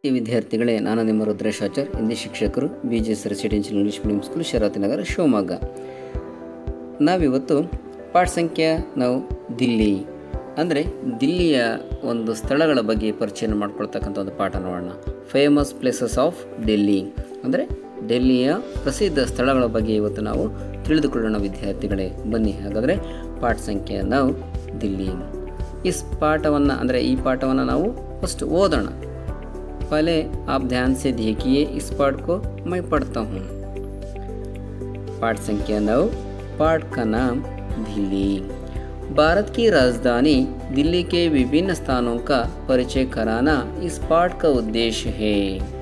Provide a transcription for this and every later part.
ಈ ವಿದ್ಯಾರ್ಥಿಗಳೇ ನಾನು ನಿಮ್ಮ ರುದ್ರೇಶ್ ಆಚಾರ್ ಹಿಂದಿ ಶಿಕ್ಷಕರು B G S residential English medium school Sharavathi Nagar Shivamogga ನಾವಿವತ್ತು ಪಾಠ ಸಂಖ್ಯೆ ನಾವು ದಿಲ್ಲಿ ಅಂದರೆ ದಿಲ್ಲಿಯ ಒಂದು ಸ್ಥಳಗಳ ಬಗ್ಗೆ ಪರಿಚಯ ಮಾಡ್ಕೊಳ್ತಕ್ಕಂಥ ಒಂದು ಪಾಠ ನೋಡೋಣ ಫೇಮಸ್ ಪ್ಲೇಸಸ್ ಆಫ್ ಡೆಲ್ಲಿ ಅಂದರೆ ಡೆಲ್ಲಿಯ ಪ್ರಸಿದ್ಧ ಸ್ಥಳಗಳ ಬಗ್ಗೆ ಇವತ್ತು ನಾವು ತಿಳಿದುಕೊಳ್ಳೋಣ ವಿದ್ಯಾರ್ಥಿಗಳೇ ಬನ್ನಿ ಹಾಗಾದರೆ ಪಾಠ ಸಂಖ್ಯೆ ನಾವು ದಿಲ್ಲಿ ಇಸ್ ಪಾಠವನ್ನು ಅಂದರೆ ಈ ಪಾಠವನ್ನು ನಾವು ಫಸ್ಟ್ ಓದೋಣ पहले आप ध्यान से देखिए इस पाठ को मैं पढ़ता हूँ पाठ संख्या नौ पाठ का नाम दिल्ली भारत की राजधानी दिल्ली के विभिन्न स्थानों का परिचय कराना इस पाठ का उद्देश्य है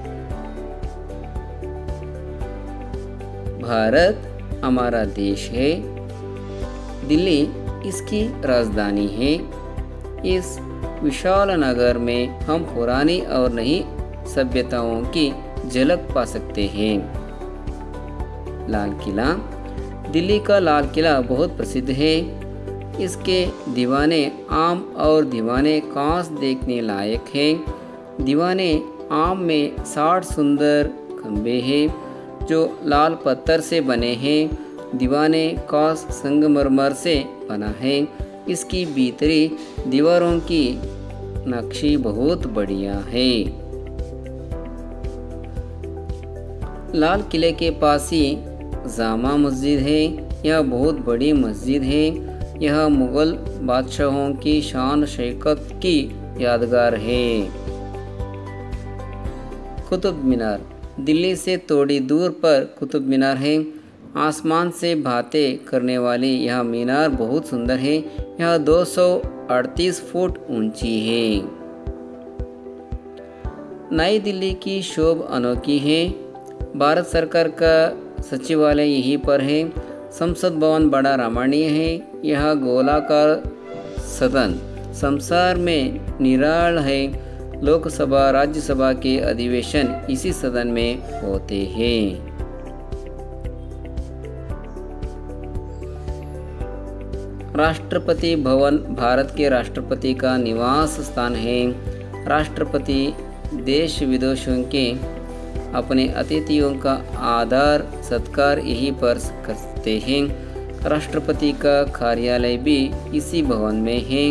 भारत हमारा देश है दिल्ली इसकी राजधानी है इस विशाल नगर में हम पुरानी और नई सभ्यताओं की झलक पा सकते हैं लाल किला दिल्ली का लाल किला बहुत प्रसिद्ध है इसके दीवाने आम और दीवाने कांस देखने लायक हैं दीवाने आम में साठ सुंदर खंबे हैं जो लाल पत्थर से बने हैं दीवाने कांस संगमरमर से बना है इसकी भीतरी दीवारों की नक्शी बहुत बढ़िया है लाल किले के पास ही जामा मस्जिद है यह बहुत बड़ी मस्जिद है यह मुगल बादशाहों की शान शौकत की यादगार है कुतुब मीनार दिल्ली से थोड़ी दूर पर कुतुब मीनार है आसमान से बातें करने वाली यह मीनार बहुत सुंदर है यह 238 फुट ऊंची है नई दिल्ली की शोभ अनोखी है भारत सरकार का सचिवालय यहीं पर है संसद भवन बड़ा रमणीय है यह गोलाकार सदन संसार में निराल है लोकसभा राज्यसभा के अधिवेशन इसी सदन में होते हैं राष्ट्रपति भवन भारत के राष्ट्रपति का निवास स्थान है राष्ट्रपति देश विदेशों के अपने अतिथियों का आदर सत्कार यहीं पर करते हैं राष्ट्रपति का कार्यालय भी इसी भवन में है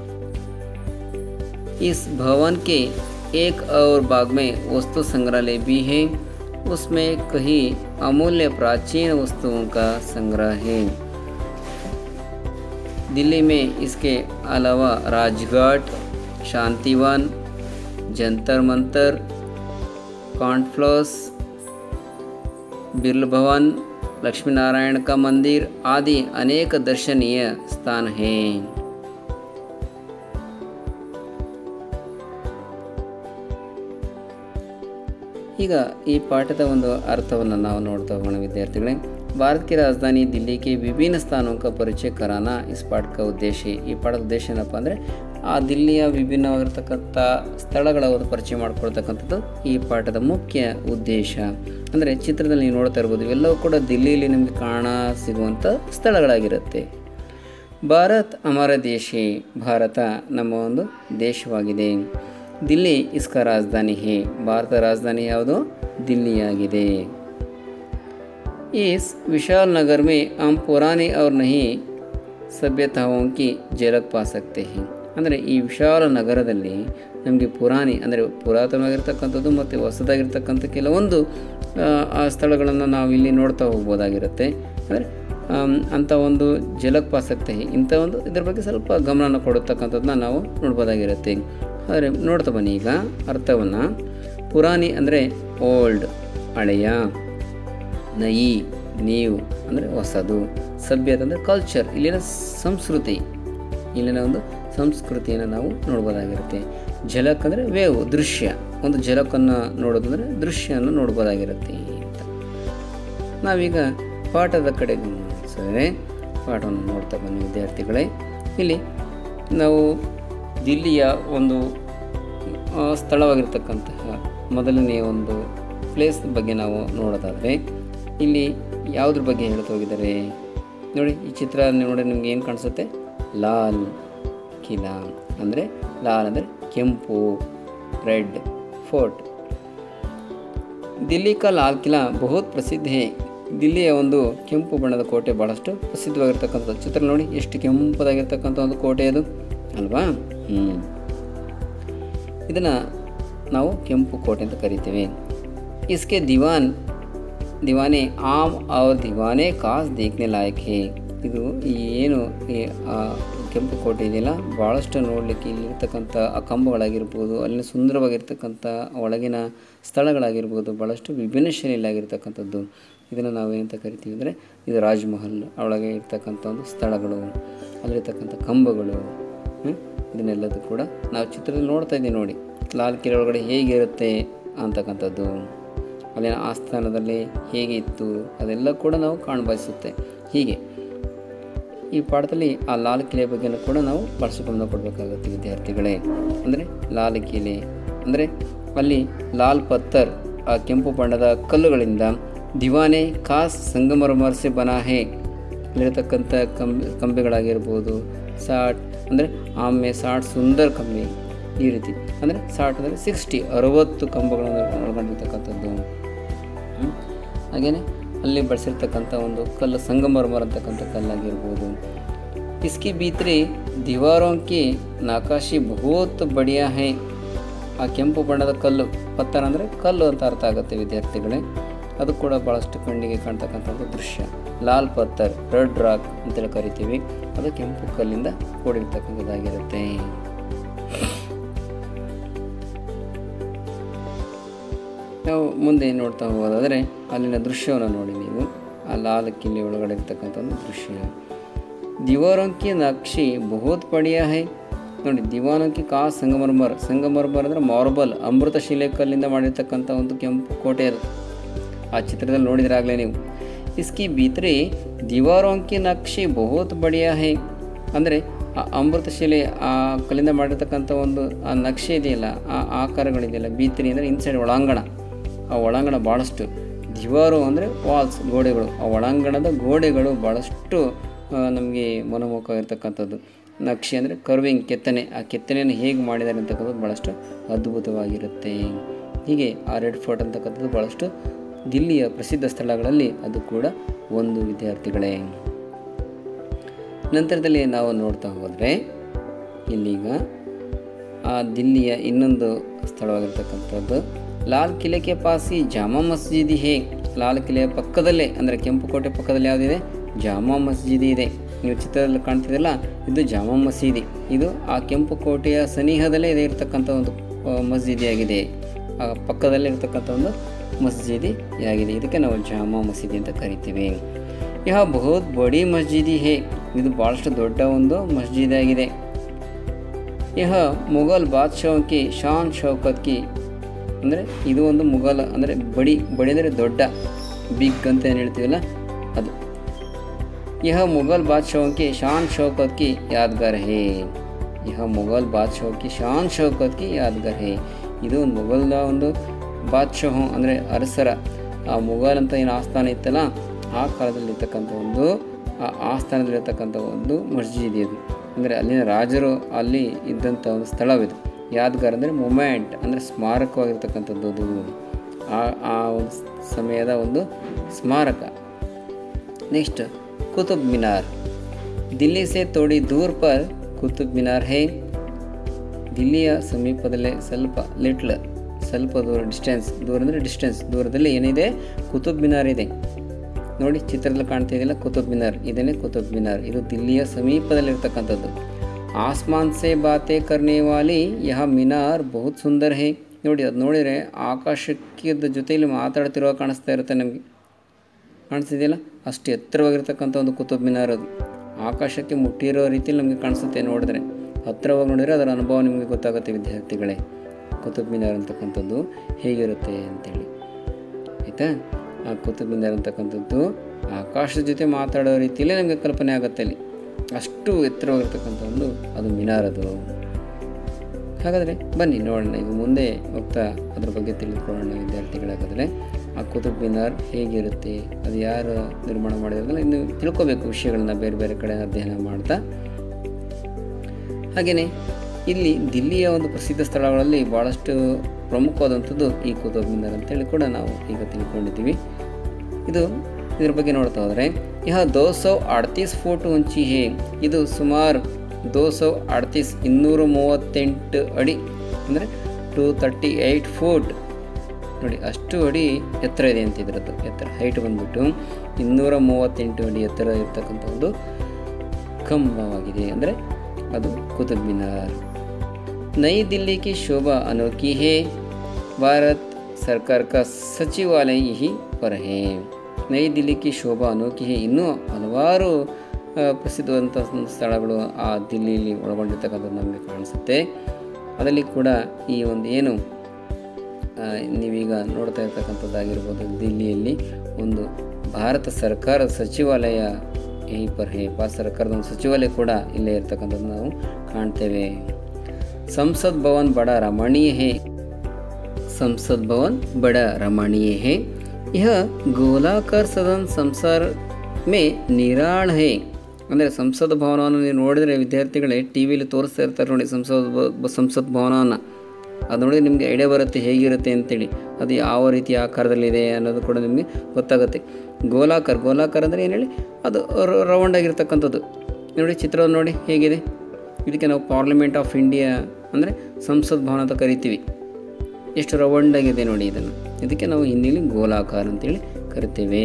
इस भवन के एक और बाग में वस्तु संग्रहालय भी है उसमें कई अमूल्य प्राचीन वस्तुओं का संग्रह है दिल्ली में इसके अलावा राजघाट शांतिवन जंतर मंतर कॉन्फ्लोस बिरल भवन लक्ष्मी नारायण का मंदिर आदि अनेक दर्शनीय स्थान हैं ಈಗ ಈ ಪಾಠದ ಒಂದು ಅರ್ಥವನ್ನು ನಾವು ನೋಡ್ತಾ ಹೋಗೋಣ ವಿದ್ಯಾರ್ಥಿಗಳೇ भारत की राजधानी दिल्ली के विभिन्न स्थानों का ಪರಿಚಯ ಕರಾನ ಇಸ್ ಪಾಠ ಕ ಉದ್ದೇಶ ಈ ಪಾಠದ ಉದ್ದೇಶ ಏನಪ್ಪ ಅಂದರೆ ಆ ದಿಲ್ಲಿಯ ವಿಭಿನ್ನವಾಗಿರ್ತಕ್ಕಂಥ ಸ್ಥಳಗಳ ಒಂದು ಪರಿಚಯ ಮಾಡ್ಕೊಳ್ತಕ್ಕಂಥದ್ದು ಈ ಪಾಠದ ಮುಖ್ಯ ಉದ್ದೇಶ ಅಂದರೆ ಚಿತ್ರದಲ್ಲಿ ನೀವು ನೋಡ್ತಾ ಇರ್ಬೋದು ಇವೆಲ್ಲವೂ ಕೂಡ ದಿಲ್ಲಿಯಲ್ಲಿ ನಿಮಗೆ ಕಾಣ ಸಿಗುವಂಥ ಸ್ಥಳಗಳಾಗಿರುತ್ತೆ ಭಾರತ್ ಅಮರ ದೇಶ ಭಾರತ ನಮ್ಮ ಒಂದು ದೇಶವಾಗಿದೆ ದಿಲ್ಲಿ ಇಸ್ಕ ರಾಜಧಾನಿ ಹೇ ಭಾರತ ರಾಜಧಾನಿ ಯಾವುದು ದಿಲ್ಲಿಯಾಗಿದೆ इस विशाल नगर में हम पुरानी और नई ಸಭ್ಯತಾओं की झलक पा सकते हैं ಅಂದರೆ ಈ ವಿಶಾಲ ನಗರದಲ್ಲಿ ನಮಗೆ ಪುರಾಣಿ ಅಂದರೆ ಪುರಾತನವಾಗಿರ್ತಕ್ಕಂಥದ್ದು ಮತ್ತು ಹೊಸದಾಗಿರ್ತಕ್ಕಂಥ ಕೆಲವೊಂದು ಆ ಸ್ಥಳಗಳನ್ನು ನಾವು ಇಲ್ಲಿ ನೋಡ್ತಾ ಹೋಗ್ಬೋದಾಗಿರುತ್ತೆ ಅಂದರೆ ಅಂಥ ಒಂದು ಜಲಕ್ ಪಾಸಕ್ತೆ ಇಂಥ ಒಂದು ಇದ್ರ ಬಗ್ಗೆ ಸ್ವಲ್ಪ ಗಮನ ಕೊಡತಕ್ಕಂಥದ್ದನ್ನ ನಾವು ನೋಡ್ಬೋದಾಗಿರುತ್ತೆ ಆದರೆ ನೋಡ್ತಾ ಬನ್ನಿ ಈಗ ಅರ್ಥವನ್ನು ಪುರಾಣಿ ಅಂದರೆ ಓಲ್ಡ್ ಹಳೆಯ ನಯಿ ನೀವು ಅಂದರೆ ಹೊಸದು ಸಭ್ಯತೆ ಅಂದರೆ ಕಲ್ಚರ್ ಇಲ್ಲಿನ ಸಂಸ್ಕೃತಿ ಇಲ್ಲಿನ ಒಂದು ಸಂಸ್ಕೃತಿಯನ್ನು ನಾವು ನೋಡ್ಬೋದಾಗಿರುತ್ತೆ ಝಲಕ್ ಅಂದರೆ ವೇವ್ ದೃಶ್ಯ ಒಂದು ಝಲಕನ್ನು ನೋಡೋದು ಅಂದರೆ ದೃಶ್ಯವನ್ನು ನೋಡ್ಬೋದಾಗಿರುತ್ತೆ ಅಂತ ನಾವೀಗ ಪಾಠದ ಕಡೆ ಗಮನಿಸಿದರೆ ಪಾಠವನ್ನು ನೋಡ್ತಾ ಬನ್ನಿ ವಿದ್ಯಾರ್ಥಿಗಳೇ ಇಲ್ಲಿ ನಾವು ದಿಲ್ಲಿಯ ಒಂದು ಸ್ಥಳವಾಗಿರ್ತಕ್ಕಂತಹ ಮೊದಲನೆಯ ಒಂದು ಪ್ಲೇಸ್ ಬಗ್ಗೆ ನಾವು ನೋಡೋದಾದರೆ ಇಲ್ಲಿ ಯಾವುದ್ರ ಬಗ್ಗೆ ಹೇಳ್ತಾ ಹೋಗಿದ್ದಾರೆ ನೋಡಿ ಈ ಚಿತ್ರ ನೋಡಿ ನಿಮ್ಗೆ ಏನು ಕಾಣಿಸುತ್ತೆ ಲಾಲ್ ಕಿಲಾ ಅಂದರೆ ಲಾಲ್ ಅಂದರೆ ಕೆಂಪು ರೆಡ್ ಫೋರ್ಟ್ ದಿಲ್ಲಿ ಕಾ ಲಾಲ್ ಕಿಲಾ ಬಹುತ್ ಪ್ರಸಿದ್ಧ ಹೇ ದಿಲ್ಲಿಯ ಒಂದು ಕೆಂಪು ಬಣ್ಣದ ಕೋಟೆ ಭಾಳಷ್ಟು ಪ್ರಸಿದ್ಧವಾಗಿರ್ತಕ್ಕಂಥದ್ದು ಚಿತ್ರ ನೋಡಿ ಎಷ್ಟು ಕೆಂಪದಾಗಿರ್ತಕ್ಕಂಥ ಒಂದು ಕೋಟೆ ಅದು ಅಲ್ವಾ ಹ್ಞೂ ಇದನ್ನು ನಾವು ಕೆಂಪು ಕೋಟೆ ಅಂತ ಕರಿತೀವಿ ಇಸ್ಕೆ ದಿವಾನ್ ದಿವಾನೆ ಆಮ್ ಅವ್ರ ದಿವಾನೆ ಕಾಸ್ ದೇಖ್ನೆ ಲಾಯಕ್ ಹೇ ಇದು ಈ ಏನು ಈ ಆ ಕೆಂಪು ಕೋಟೆ ಇದೆಯಲ್ಲ ಭಾಳಷ್ಟು ನೋಡಲಿಕ್ಕೆ ಇಲ್ಲಿರ್ತಕ್ಕಂಥ ಆ ಕಂಬಗಳಾಗಿರ್ಬೋದು ಅಲ್ಲಿನ ಸುಂದರವಾಗಿರ್ತಕ್ಕಂಥ ಒಳಗಿನ ಸ್ಥಳಗಳಾಗಿರ್ಬೋದು ಭಾಳಷ್ಟು ವಿಭಿನ್ನ ಶೈಲಿಯಾಗಿರ್ತಕ್ಕಂಥದ್ದು ಇದನ್ನು ನಾವು ಏನಂತ ಕರಿತೀವಿ ಅಂದರೆ ಇದು ರಾಜ್ ಮಹಲ್ ಒಳಗೆ ಇರ್ತಕ್ಕಂಥ ಒಂದು ಸ್ಥಳಗಳು ಅಲ್ಲಿರ್ತಕ್ಕಂಥ ಕಂಬಗಳು ಹ್ಮ್? ಇದನ್ನೆಲ್ಲದೂ ಕೂಡ ನಾವು ಚಿತ್ರದಲ್ಲಿ ನೋಡ್ತಾ ಇದ್ದೀವಿ ನೋಡಿ ಲಾಲ್ ಕಿಲೆ ಒಳಗಡೆ ಹೇಗಿರುತ್ತೆ ಅಂತಕ್ಕಂಥದ್ದು ಅಲ್ಲಿನ ಆಸ್ಥಾನದಲ್ಲಿ ಹೇಗೆ ಇತ್ತು ಅದೆಲ್ಲ ಕೂಡ ನಾವು ಕಾಣಬಯಸುತ್ತೆ ಹೀಗೆ ಈ ಪಾಠದಲ್ಲಿ ಆ ಲಾಲ್ ಕಿಲೆ ಬಗ್ಗೆನೂ ಕೂಡ ನಾವು ಭಾಳಷ್ಟು ಗಮನ ಕೊಡಬೇಕಾಗುತ್ತೆ ವಿದ್ಯಾರ್ಥಿಗಳೇ ಅಂದರೆ ಲಾಲ್ ಕಿಲೆ ಅಂದರೆ ಅಲ್ಲಿ ಲಾಲ್ ಪತ್ತರ್ ಆ ಕೆಂಪು ಬಣ್ಣದ ಕಲ್ಲುಗಳಿಂದ ದಿವಾನೆ ಖಾಸ್ ಸಂಗಮರಮರ್ಸೆ ಬನಾಹೆ ಅಲ್ಲಿರತಕ್ಕಂಥ ಕಂಬಿ ಕಂಬಿಗಳಾಗಿರ್ಬೋದು ಸಾಟ್ ಅಂದರೆ ಆಮೆ ಸಾಟ್ ಸುಂದರ್ ಕಂಬಿ ಈ ರೀತಿ ಅಂದರೆ ಸಾಟ್ ಅಂದರೆ ಸಿಕ್ಸ್ಟಿ ಅರವತ್ತು ಕಂಬಗಳನ್ನು ಒಳಗೊಂಡಿರ್ತಕ್ಕಂಥದ್ದು ಹ್ಮ್? ಹಾಗೇನೆ ಅಲ್ಲಿ ಬಳಸಿರ್ತಕ್ಕಂಥ ಒಂದು ಕಲ್ಲು ಸಂಗಮರ್ಮರ್ ಅಂತಕ್ಕಂಥ ಕಲ್ಲಾಗಿರ್ಬೋದು ಇಸ್ಕಿ ಭೀತ್ರಿ ದೀವಾರೋं की ನಕಾಶಿ ಬಹುತ್ ಬಡಿಯಾ ಹೈ ಆ ಕೆಂಪು ಬಣ್ಣದ ಕಲ್ಲು ಪತ್ತರ ಅಂದರೆ ಕಲ್ಲು ಅಂತ ಅರ್ಥ ಆಗುತ್ತೆ ವಿದ್ಯಾರ್ಥಿಗಳೇ ಅದು ಕೂಡ ಭಾಳಷ್ಟು ಕಣ್ಣಿಗೆ ಕಾಣ್ತಕ್ಕಂಥದ್ದು ದೃಶ್ಯ ಲಾಲ್ ಪತ್ತರ್ ರೆಡ್ ರಾಕ್ ಅಂತೇಳಿ ಕರಿತೀವಿ ಅದು ಕೆಂಪು ಕಲ್ಲಿಂದ ಕೂಡಿರ್ತಕ್ಕಂಥದ್ದಾಗಿರುತ್ತೆ ನಾವು ಮುಂದೆ ನೋಡ್ತಾ ಹೋಗೋದಾದರೆ ಅಲ್ಲಿನ ದೃಶ್ಯವನ್ನು ನೋಡಿ ನೀವು ಆ ಲಾಲ್ ಕಿಲ್ಲಿ ಒಳಗಡೆ ಇರ್ತಕ್ಕಂಥ ಒಂದು ದೃಶ್ಯ ದಿವಾರೋಂಕಿ ನಕ್ಷಿ ಬಹುತ್ ಪಡಿಯ ಹೈ ನೋಡಿ ದಿವಾನೋಂಕಿ ಕಾ ಸಂಗಮರ್ಮರ್ ಸಂಗಮರ್ಮರ್ ಅಂದರೆ ಮಾರ್ಬಲ್ ಅಮೃತ ಶಿಲೆ ಕಲ್ಲಿಂದ ಮಾಡಿರ್ತಕ್ಕಂಥ ಒಂದು ಕೆಂಪು ಕೋಟೆ ಅದು ಆ ಚಿತ್ರದಲ್ಲಿ ನೋಡಿದ್ರಾಗಲೇ ನೀವು ಇಸ್ಕಿ ಭೀತ್ರಿ ದಿವಾರೋಂಕಿ ನಕ್ಷಿ ಬಹುತ್ ಬಡಿಯ ಹೈ ಅಂದರೆ ಆ ಅಮೃತ ಶಿಲೆ ಆ ಕಲ್ಲಿಂದ ಮಾಡಿರ್ತಕ್ಕಂಥ ಒಂದು ಆ ನಕ್ಷೆ ಇದೆಯಲ್ಲ ಆ ಆಕಾರಗಳಿದೆಯಲ್ಲ ಭೀತ್ರಿ ಅಂದರೆ ಇನ್ಸೈಡ್ ಒಳಾಂಗಣ ಆ ಒಳಾಂಗಣ ಭಾಳಷ್ಟು ದಿವಾರು ಅಂದರೆ ವಾಲ್ಸ್ ಗೋಡೆಗಳು ಆ ಒಳಾಂಗಣದ ಗೋಡೆಗಳು ಭಾಳಷ್ಟು ನಮಗೆ ಮನಮೋಹಕವಾಗಿರ್ತಕ್ಕಂಥದ್ದು ನಕ್ಷೆ ಅಂದರೆ ಕರ್ವಿಂಗ್ ಕೆತ್ತನೆ ಆ ಕೆತ್ತನೆಯನ್ನು ಹೇಗೆ ಮಾಡಿದ್ದಾರೆ ಅಂತಕ್ಕಂಥದ್ದು ಭಾಳಷ್ಟು ಅದ್ಭುತವಾಗಿರುತ್ತೆ ಹೀಗೆ ಆ ರೆಡ್ ಫೋರ್ಟ್ ಅಂತಕ್ಕಂಥದ್ದು ಭಾಳಷ್ಟು ದಿಲ್ಲಿಯ ಪ್ರಸಿದ್ಧ ಸ್ಥಳಗಳಲ್ಲಿ ಅದು ಕೂಡ ಒಂದು ವಿದ್ಯಾರ್ಥಿಗಳೇ ನಂತರದಲ್ಲಿ ನಾವು ನೋಡ್ತಾ ಹೋದರೆ ಇಲ್ಲೀಗ ಆ ದಿಲ್ಲಿಯ ಇನ್ನೊಂದು ಸ್ಥಳವಾಗಿರ್ತಕ್ಕಂಥದ್ದು ಲಾಲ್ ಕಿಲೆಗೆ ಪಾಸಿ ಜಾಮಾ ಮಸ್ಜಿದ್ ಹೇ ಲಾಲ್ ಕಿಲೆಯ ಪಕ್ಕದಲ್ಲೇ ಅಂದರೆ ಕೆಂಪು ಕೋಟೆ ಪಕ್ಕದಲ್ಲಿ ಯಾವುದಿದೆ ಜಾಮಾ ಮಸ್ಜಿದ್ ಇದೆ ನೀವು ಚಿತ್ರದಲ್ಲಿ ಕಾಣ್ತಿದ್ದಲ್ಲ ಇದು ಜಾಮಾ ಮಸೀದಿ ಇದು ಆ ಕೆಂಪು ಕೋಟೆಯ ಸನಿಹದಲ್ಲೇ ಇದೆ ಇರತಕ್ಕಂಥ ಒಂದು ಆ, ಮಸ್ಜಿದಿಯಾಗಿದೆ ಆ ಪಕ್ಕದಲ್ಲೇ ಇರತಕ್ಕಂಥ ಒಂದು ಮಸ್ಜಿದಿ ಆಗಿದೆ ಇದಕ್ಕೆ ನಾವು ಜಾಮಾ ಮಸೀದಿ ಅಂತ ಕರಿತೀವಿ ಯಹ ಬಹುತ್ ಬಡಿ ಮಸ್ಜಿದಿ ಹೇ ಇದು ಭಾಳಷ್ಟು ದೊಡ್ಡ ಒಂದು ಮಸ್ಜಿದ್ ಆಗಿದೆ ಯಹ ಮುಘಲ್ ಬಾದ್ಶಾಹ್ ಕಿ ಶಾನ್ ಶೌಕತ್ ಕಿ ಅಂದರೆ ಇದು ಒಂದು ಮುಘಲ್ ಅಂದರೆ ಬಡಿ ಬಡಿ ಅಂದರೆ ದೊಡ್ಡ ಬಿಗ್ ಅಂತ ಏನು ಹೇಳ್ತೀವಲ್ಲ ಅದು ಯಹ ಮುಘಲ್ ಬಾದ್ಶಾಹ್ ಕಿ ಶಾನ್ ಶೌಕತ್ ಕಿ ಯಾದ್ಗಾರ್ ಹೇ ಯಹ ಮುಘಲ್ ಬಾದ್ಶಾಹ್ ಕಿ ಶಾನ್ ಶೌಕತ್ ಕಿ ಯಾದ್ಗಾರ್ ಹೇ ಇದು ಒಂದು ಮುಘಲ್ನ ಒಂದು ಬಾದ್ಶಾಹ್ ಅಂದರೆ ಅರಸರ ಆ ಮುಘಲ್ ಅಂತ ಏನು ಆಸ್ಥಾನ ಇತ್ತಲ್ಲ ಆ ಕಾಲದಲ್ಲಿ ಇರ್ತಕ್ಕಂಥ ಒಂದು ಆ ಆಸ್ಥಾನದಲ್ಲಿರ್ತಕ್ಕಂಥ ಒಂದು ಮಸ್ಜಿದ್ ಇದು ಅಂದರೆ ಅಲ್ಲಿನ ರಾಜರು ಅಲ್ಲಿ ಇದ್ದಂಥ ಒಂದು ಸ್ಥಳವಿದು ಯಾದ್ಗಾರ್ ಅಂದರೆ ಮೂಮೆಂಟ್ ಅಂದರೆ ಸ್ಮಾರಕವಾಗಿರ್ತಕ್ಕಂಥದ್ದು ಅದು ಆ ಆ ಒಂದು ಸಮಯದ ಒಂದು ಸ್ಮಾರಕ ನೆಕ್ಸ್ಟ್ ಕುತುಬ್ ಮಿನಾರ್ ದಿಲ್ಲಿ ಸೆ ಥೋಡಿ ದೂರ್ ಪರ್ ಕುತುಬ್ ಮಿನಾರ್ ಹೇ ದಿಲ್ಲಿಯ ಸಮೀಪದಲ್ಲೇ ಸ್ವಲ್ಪ ಲಿಟ್ಲ್ ಸ್ವಲ್ಪ ದೂರ ಡಿಸ್ಟೆನ್ಸ್ ದೂರ ಅಂದರೆ ಡಿಸ್ಟೆನ್ಸ್ ದೂರದಲ್ಲಿ ಏನಿದೆ ಕುತುಬ್ ಮಿನಾರ್ ಇದೆ ನೋಡಿ ಚಿತ್ರದಲ್ಲಿ ಕಾಣ್ತಿದೆಯಲ್ಲ ಕುತುಬ್ ಮಿನಾರ್ ಇದನ್ನೇ ಕುತುಬ್ ಮಿನಾರ್ ಇದು ದಿಲ್ಲಿಯ ಸಮೀಪದಲ್ಲಿರ್ತಕ್ಕಂಥದ್ದು ಆಸ್ಮಾನ್ ಸೆ ಬಾತೆ ಕರ್ನೆ ವಾಲಿ ಯಹ ಮಿನಾರ್ ಬಹುತ್ ಸುಂದರ್ ಹೇ ನೋಡಿ ಅದು ನೋಡಿದರೆ ಆಕಾಶಕ್ಕೆ ಜೊತೆಯಲ್ಲಿ ಮಾತಾಡ್ತಿರುವ ಕಾಣಿಸ್ತಾ ಇರುತ್ತೆ ನಮಗೆ ಕಾಣಿಸ್ತಿದೆಯಲ್ಲ ಅಷ್ಟು ಎತ್ತರವಾಗಿರ್ತಕ್ಕಂಥ ಒಂದು ಕುತುಬ್ ಮಿನಾರ್ ಅದು ಆಕಾಶಕ್ಕೆ ಮುಟ್ಟಿರೋ ರೀತಿಯಲ್ಲಿ ನಮಗೆ ಕಾಣಿಸುತ್ತೆ ನೋಡಿದ್ರೆ ಹತ್ತಿರವಾಗಿ ನೋಡಿದರೆ ಅದರ ಅನುಭವ ನಿಮಗೆ ಗೊತ್ತಾಗುತ್ತೆ ವಿದ್ಯಾರ್ಥಿಗಳೇ ಕುತುಬ್ ಮಿನಾರ್ ಅಂತಕ್ಕಂಥದ್ದು ಹೇಗಿರುತ್ತೆ ಅಂತೇಳಿ ಆಯಿತಾ ಆ ಕುತುಬ್ ಮಿನಾರ್ ಅಂತಕ್ಕಂಥದ್ದು ಆಕಾಶದ ಜೊತೆ ಮಾತಾಡೋ ರೀತಿಯಲ್ಲೇ ನಮಗೆ ಕಲ್ಪನೆ ಆಗುತ್ತೆ ಅಲ್ಲಿ ಅಷ್ಟು ಎತ್ತರವಾಗಿರ್ತಕ್ಕಂಥ ಒಂದು ಅದು ಮಿನಾರ್ ಅದು ಹಾಗಾದರೆ ಬನ್ನಿ ನೋಡೋಣ ಈಗ ಮುಂದೆ ಹೋಗ್ತಾ ಅದ್ರ ಬಗ್ಗೆ ತಿಳಿದುಕೊಳ್ಳೋಣ ವಿದ್ಯಾರ್ಥಿಗಳಾಗಾದರೆ ಆ ಕುತುಬ್ ಮಿನಾರ್ ಹೇಗಿರುತ್ತೆ ಅದು ಯಾರು ನಿರ್ಮಾಣ ಮಾಡಿರೋದಲ್ಲ ಇನ್ನು ತಿಳ್ಕೊಬೇಕು ವಿಷಯಗಳನ್ನ ಬೇರೆ ಬೇರೆ ಕಡೆ ಅಧ್ಯಯನ ಮಾಡ್ತಾ ಹಾಗೆಯೇ ಇಲ್ಲಿ ದಿಲ್ಲಿಯ ಒಂದು ಪ್ರಸಿದ್ಧ ಸ್ಥಳಗಳಲ್ಲಿ ಭಾಳಷ್ಟು ಪ್ರಮುಖವಾದಂಥದ್ದು ಈ ಕುತುಬ್ ಮಿನಾರ್ ಅಂತೇಳಿ ಕೂಡ ನಾವು ಈಗ ತಿಳ್ಕೊಂಡಿದ್ದೀವಿ ಇದು ಇದ್ರ ಬಗ್ಗೆ ನೋಡ್ತಾ ಹೋದರೆ ಯಹ ದೋ ಸೌ ಅಡ್ತೀಸ್ ಫೂಟ್ ಉಂಚಿ ಹೇ ಇದು ಸುಮಾರು ದೋ ಸೌ ಅಡ್ತೀಸ್ ಇನ್ನೂರ ಮೂವತ್ತೆಂಟು ಅಡಿ ಅಂದರೆ ಟೂ ತರ್ಟಿ ಏಯ್ಟ್ ಫೂಟ್ ನೋಡಿ ಅಷ್ಟು ಅಡಿ ಎತ್ತರ ಇದೆ ಅಂತ ಇದ್ರದ್ದು ಎತ್ತರ ಹೈಟ್ ಬಂದ್ಬಿಟ್ಟು ಇನ್ನೂರ ಮೂವತ್ತೆಂಟು ಅಡಿ ಎತ್ತರ ಇರ್ತಕ್ಕಂಥ ಒಂದು ಕಂಬವಾಗಿದೆ ಅಂದರೆ ಅದು ಕುತುಬ್ ಮಿನಾರ್ नई दिल्ली की शोभा अनोखी है भारत सरकार का सचिवालय यही पर है ನೈ ದಿಲ್ಲಿ ಕಿ ಶೋಭಾ ಅನೋಖಿ ಹೇ ಇನ್ನೂ ಹಲವಾರು ಆ, ಪ್ರಸಿದ್ಧವಾದಂಥ ಒಂದು ಸ್ಥಳಗಳು ಆ ದಿಲ್ಲಿಯಲ್ಲಿ ಒಳಗೊಂಡಿರ್ತಕ್ಕಂಥದ್ದು ನಮಗೆ ಕಾಣಿಸುತ್ತೆ ಅದರಲ್ಲಿ ಕೂಡ ಈ ಒಂದು ಏನು ಆ, ನೀವೀಗ ನೋಡ್ತಾ ಇರ್ತಕ್ಕಂಥದ್ದಾಗಿರ್ಬೋದು ದಿಲ್ಲಿಯಲ್ಲಿ ಒಂದು ಭಾರತ ಸರ್ಕಾರದ ಸಚಿವಾಲಯ ಈ ಪರ್ ಹೇ ಭಾರತ ಸರ್ಕಾರದ ಒಂದು ಸಚಿವಾಲಯ ಕೂಡ ಇಲ್ಲೇ ಇರ್ತಕ್ಕಂಥದ್ದು ನಾವು ಕಾಣ್ತೇವೆ संसद भवन बड़ा रमणीय है संसद भवन बड़ा रमणीय है यह गोलाकार सदन संसार में निराಳ है ಅಂದರೆ ಸಂಸತ್ ಭವನವನ್ನು ನೀವು ನೋಡಿದರೆ ವಿದ್ಯಾರ್ಥಿಗಳೇ ಟಿ ವಿಲಿ ತೋರಿಸ್ತಾ ಇರ್ತಾರೆ ನೋಡಿ ಸಂಸತ್ ಭ- ಸಂಸತ್ ಭವನವನ್ನು ಅದು ನೋಡಿ ನಿಮಗೆ ಐಡಿಯಾ ಬರುತ್ತೆ ಹೇಗಿರುತ್ತೆ ಅಂತೇಳಿ ಅದು ಯಾವ ರೀತಿ ಆಕಾರದಲ್ಲಿದೆ ಅನ್ನೋದು ಕೂಡ ನಿಮಗೆ ಗೊತ್ತಾಗುತ್ತೆ ಗೋಲಾಕಾರ ಗೋಲಾಕಾರ ಅಂದರೆ ಏನು ಹೇಳಿ ಅದು ರೌಂಡ್ ಆಗಿರ್ತಕ್ಕಂಥದ್ದು ನೋಡಿ ಚಿತ್ರವನ್ನು ನೋಡಿ ಹೇಗಿದೆ ಇದಕ್ಕೆ ನಾವು ಪಾರ್ಲಿಮೆಂಟ್ ಆಫ್ ಇಂಡಿಯಾ ಅಂದರೆ ಸಂಸತ್ ಭವನ ಅಂತ ಕರಿತೀವಿ ಎಷ್ಟು ರೌಂಡ್ ಆಗಿದೆ ನೋಡಿ ಇದನ್ನು ಇದಕ್ಕೆ ನಾವು ಹಿಂದಿಲಿ ಗೋಲಾಕಾರ ಅಂತೇಳಿ ಕರಿತೇವೆ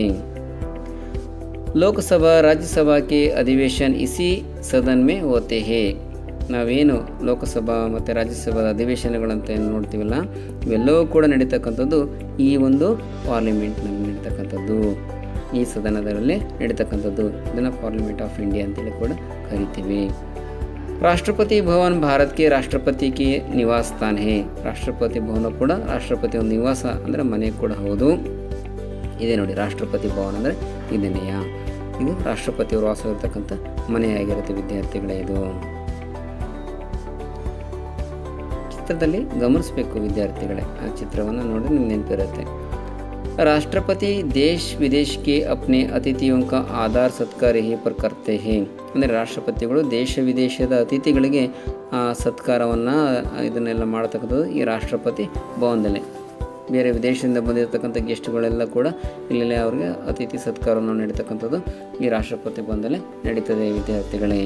ಲೋಕಸಭಾ ರಾಜ್ಯಸಭಾ ಕೆ ಅಧಿವೇಶನ್ ಇಸಿ ಸದನ್ ಮೇ ಹೋತೆ ಹೇ ನಾವೇನು ಲೋಕಸಭಾ ಮತ್ತು ರಾಜ್ಯಸಭಾದ ಅಧಿವೇಶನಗಳಂತ ಏನು ನೋಡ್ತೀವಲ್ಲ ಇವೆಲ್ಲವೂ ಕೂಡ ನಡೀತಕ್ಕಂಥದ್ದು ಈ ಒಂದು ಪಾರ್ಲಿಮೆಂಟ್ನಲ್ಲಿ ನಡೀತಕ್ಕಂಥದ್ದು ಈ ಸದನದಲ್ಲೇ ನಡೀತಕ್ಕಂಥದ್ದು ಇದನ್ನು ಪಾರ್ಲಿಮೆಂಟ್ ಆಫ್ ಇಂಡಿಯಾ ಅಂತೇಳಿ ಕೂಡ ಕರಿತೀವಿ ರಾಷ್ಟ್ರಪತಿ ಭವನ್ ಭಾರತ್ ಕೆ ರಾಷ್ಟ್ರಪತಿ ಕೆ ನಿವಾಸ ಸ್ಥಾನ ಹೇ ರಾಷ್ಟ್ರಪತಿ ಭವನ ಕೂಡ ರಾಷ್ಟ್ರಪತಿ ಒಂದು ನಿವಾಸ ಅಂದರೆ ಮನೆ ಕೂಡ ಹೌದು ಇದೆ ನೋಡಿ ರಾಷ್ಟ್ರಪತಿ ಭವನ ಅಂದರೆ ಇದನ್ನೆಯ ಇದು ರಾಷ್ಟ್ರಪತಿಯವರು ವಾಸವಿರ್ತಕ್ಕಂಥ ಮನೆಯಾಗಿರುತ್ತೆ ವಿದ್ಯಾರ್ಥಿಗಳೇ ಇದು ಚಿತ್ರದಲ್ಲಿ ಗಮನಿಸಬೇಕು ವಿದ್ಯಾರ್ಥಿಗಳೇ ಆ ಚಿತ್ರವನ್ನು ನೋಡಿ ನಿಮ್ಗೆ ನೆನಪಿರುತ್ತೆ राष्ट्रपति देश विदेश के अपने अतिथियों का आधार सत्कार यहीं पर करते हैं ಅಂದರೆ ರಾಷ್ಟ್ರಪತಿಗಳು ದೇಶ ವಿದೇಶದ ಅತಿಥಿಗಳಿಗೆ ಆ ಸತ್ಕಾರವನ್ನು ಇದನ್ನೆಲ್ಲ ಮಾಡತಕ್ಕಂಥದ್ದು ಈ ರಾಷ್ಟ್ರಪತಿ ಭವನದಲ್ಲೇ ಬೇರೆ ವಿದೇಶದಿಂದ ಬಂದಿರತಕ್ಕಂಥ ಗೆಸ್ಟ್ಗಳೆಲ್ಲ ಕೂಡ ಇಲ್ಲೇ ಅವ್ರಿಗೆ ಅತಿಥಿ ಸತ್ಕಾರವನ್ನು ನೀಡತಕ್ಕಂಥದ್ದು ಈ ರಾಷ್ಟ್ರಪತಿ ಭವನದಲ್ಲೇ ನಡೀತದೆ ವಿದ್ಯಾರ್ಥಿಗಳೇ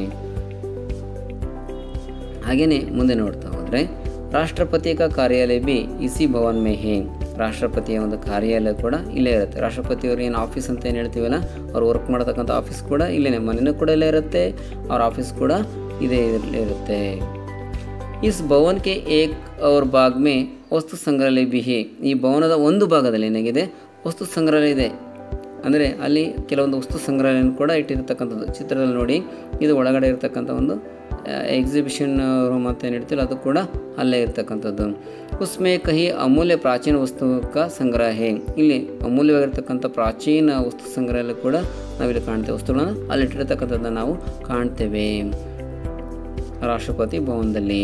ಹಾಗೆಯೇ ಮುಂದೆ ನೋಡ್ತಾ ಹೋದರೆ ರಾಷ್ಟ್ರಪತಿ ಕಾ ಕಾರ್ಯಾಲಯ ಬಿ ಇಸಿ ಭವನ್ ಮೇ ಹೇ ರಾಷ್ಟ್ರಪತಿಯ ಒಂದು ಕಾರ್ಯಾಲಯ ಕೂಡ ಇಲ್ಲೇ ಇರುತ್ತೆ ರಾಷ್ಟ್ರಪತಿಯವರು ಏನು ಆಫೀಸ್ ಅಂತ ಏನು ಹೇಳ್ತೀವಲ್ಲ ಅವ್ರು ವರ್ಕ್ ಮಾಡತಕ್ಕಂಥ ಆಫೀಸ್ ಕೂಡ ಇಲ್ಲೇ ಮನೆಯೂ ಕೂಡ ಇಲ್ಲೇ ಇರುತ್ತೆ ಅವ್ರ ಆಫೀಸ್ ಕೂಡ ಇದೇ ಇರಲಿ ಇರುತ್ತೆ ಇಸ್ ಭವನ್ ಕೆ ಏಕ್ ಅವ್ರ ಬಾಗ್ ಮೇ ವಸ್ತು ಸಂಗ್ರಹಾಲಯ ಬಿ ಹೇ ಈ ಭವನದ ಒಂದು ಭಾಗದಲ್ಲಿ ಏನಾಗಿದೆ ವಸ್ತು ಸಂಗ್ರಹಾಲಯ ಇದೆ ಅಂದರೆ ಅಲ್ಲಿ ಕೆಲವೊಂದು ವಸ್ತು ಸಂಗ್ರಹಾಲಯ ಕೂಡ ಇಟ್ಟಿರ್ತಕ್ಕಂಥದ್ದು ಚಿತ್ರದಲ್ಲಿ ನೋಡಿ ಇದು ಒಳಗಡೆ ಇರತಕ್ಕಂಥ ಒಂದು ಎಕ್ಸಿಬಿಷನ್ ರೂಮ್ ಅಂತ ಏನು ಹೇಳ್ತೀವಿ ಅದು ಕೂಡ ಅಲ್ಲೇ ಇರ್ತಕ್ಕಂಥದ್ದು ಉಸ್ಮೆ ಕಹಿ ಅಮೂಲ್ಯ ಪ್ರಾಚೀನ ವಸ್ತು ಕ ಸಂಗ್ರಹ ಹೇ ಇಲ್ಲಿ ಅಮೂಲ್ಯವಾಗಿರ್ತಕ್ಕಂಥ ಪ್ರಾಚೀನ ವಸ್ತು ಸಂಗ್ರಹಾಲಯ ಕೂಡ ನಾವಿಲ್ಲಿ ಕಾಣ್ತೇವೆ ವಸ್ತುಗಳನ್ನು ಅಲ್ಲಿಟ್ಟಿರ್ತಕ್ಕಂಥದ್ದನ್ನು ನಾವು ಕಾಣ್ತೇವೆ ರಾಷ್ಟ್ರಪತಿ ಭವನದಲ್ಲಿ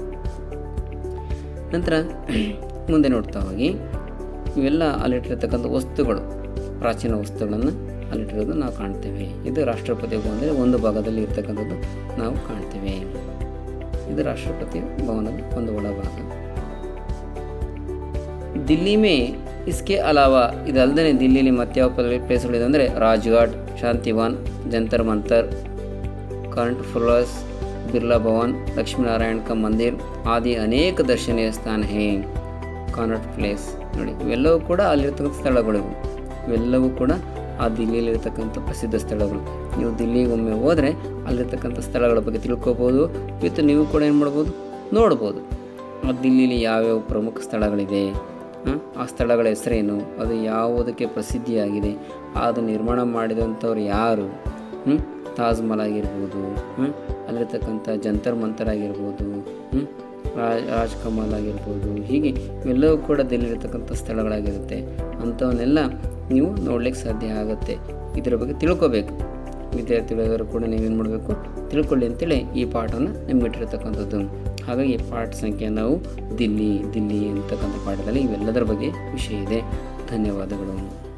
ನಂತರ ಮುಂದೆ ನೋಡ್ತಾ ಹೋಗಿ ಇವೆಲ್ಲ ಅಲ್ಲಿಟ್ಟಿರ್ತಕ್ಕಂಥ ವಸ್ತುಗಳು ಪ್ರಾಚೀನ ವಸ್ತುಗಳನ್ನು ಅಲ್ಲಿಟ್ಟಿರೋದು ನಾವು ಕಾಣ್ತೇವೆ ಇದು ರಾಷ್ಟ್ರಪತಿ ಭವನದಲ್ಲಿ ಒಂದು ಭಾಗದಲ್ಲಿ ಇರ್ತಕ್ಕಂಥದ್ದು ನಾವು ಕಾಣ್ತೇವೆ ಇದು ರಾಷ್ಟ್ರಪತಿ ಭವನದ ಒಂದು ಒಳಭಾಗ ದಿಲ್ಲಿ ಮೇ ಇಸ್ಕೆ ಅಲಾವ ಇದಲ್ಲದೆ ದಿಲ್ಲಿಲಿ ಮತ್ಯಾವ ಪ್ಲೇಸ್ಗಳಿದೆ ಅಂದರೆ ರಾಜ್ಘಾಟ್ ಶಾಂತಿವಾನ್ ಜಂತರ್ ಮಂತರ್ करंट फ्लोरस बिरला भवन लक्ष्मी नारायण का मंदिर आदि अनेक दर्शनीय स्थान है ಕಾನಟ್ ಪ್ಲೇಸ್ ನೋಡಿ ಇವೆಲ್ಲವೂ ಕೂಡ ಅಲ್ಲಿರ್ತಕ್ಕಂಥ ಸ್ಥಳಗಳು ಇವು. ಇವೆಲ್ಲವೂ ಕೂಡ ಆ ದಿಲ್ಲಿಯಲ್ಲಿರ್ತಕ್ಕಂಥ ಪ್ರಸಿದ್ಧ ಸ್ಥಳಗಳು ನೀವು ದಿಲ್ಲಿಗೆ ಒಮ್ಮೆ ಹೋದರೆ ಅಲ್ಲಿರ್ತಕ್ಕಂಥ ಸ್ಥಳಗಳ ಬಗ್ಗೆ ತಿಳ್ಕೊಬೋದು ವಿತ್ ನೀವು ಕೂಡ ಏನು ಮಾಡ್ಬೋದು ನೋಡ್ಬೋದು ಆ ದಿಲ್ಲಿಲಿ ಯಾವ್ಯಾವ ಪ್ರಮುಖ ಸ್ಥಳಗಳಿದೆ ಆ, ಆ ಸ್ಥಳಗಳ ಹೆಸರೇನು ಅದು ಯಾವುದಕ್ಕೆ ಪ್ರಸಿದ್ಧಿಯಾಗಿದೆ ಅದು ನಿರ್ಮಾಣ ಮಾಡಿದಂಥವ್ರು ಯಾರು ಹ್ಮ್? ತಾಜ್ ಮಹಲ್ ಆಗಿರ್ಬೋದು ಹ್ಮ್? ಅಲ್ಲಿರ್ತಕ್ಕಂಥ ಜಂತರ್ ಮಂತರ್ ಆಗಿರ್ಬೋದು ಹ್ಮ್? ರಾಜ್ ರಾಜ್ ಕಮಲ್ ಆಗಿರ್ಬೋದು ಹೀಗೆ ಇವೆಲ್ಲವೂ ಕೂಡ ದಿಲ್ಲಿರ್ತಕ್ಕಂಥ ಸ್ಥಳಗಳಾಗಿರುತ್ತೆ ಅಂಥವನ್ನೆಲ್ಲ ನೀವು ನೋಡ್ಲಿಕ್ಕೆ ಸಾಧ್ಯ ಆಗುತ್ತೆ ಇದರ ಬಗ್ಗೆ ತಿಳ್ಕೊಬೇಕು ವಿದ್ಯಾರ್ಥಿಗಳಾದರೂ ಕೂಡ ನೀವೇನು ಮಾಡಬೇಕು ತಿಳ್ಕೊಳ್ಳಿ ಅಂತೇಳಿ ಈ ಪಾಠವನ್ನು ನಿಮ್ಗೆ ಇಟ್ಟಿರ್ತಕ್ಕಂಥದ್ದು ಹಾಗಾಗಿ ಪಾಠ ಸಂಖ್ಯೆ ನಾವು ದಿಲ್ಲಿ ದಿಲ್ಲಿ ಅಂತಕ್ಕಂಥ ಪಾಠದಲ್ಲಿ ಇವೆಲ್ಲದರ ಬಗ್ಗೆ ವಿಷಯ ಇದೆ ಧನ್ಯವಾದಗಳು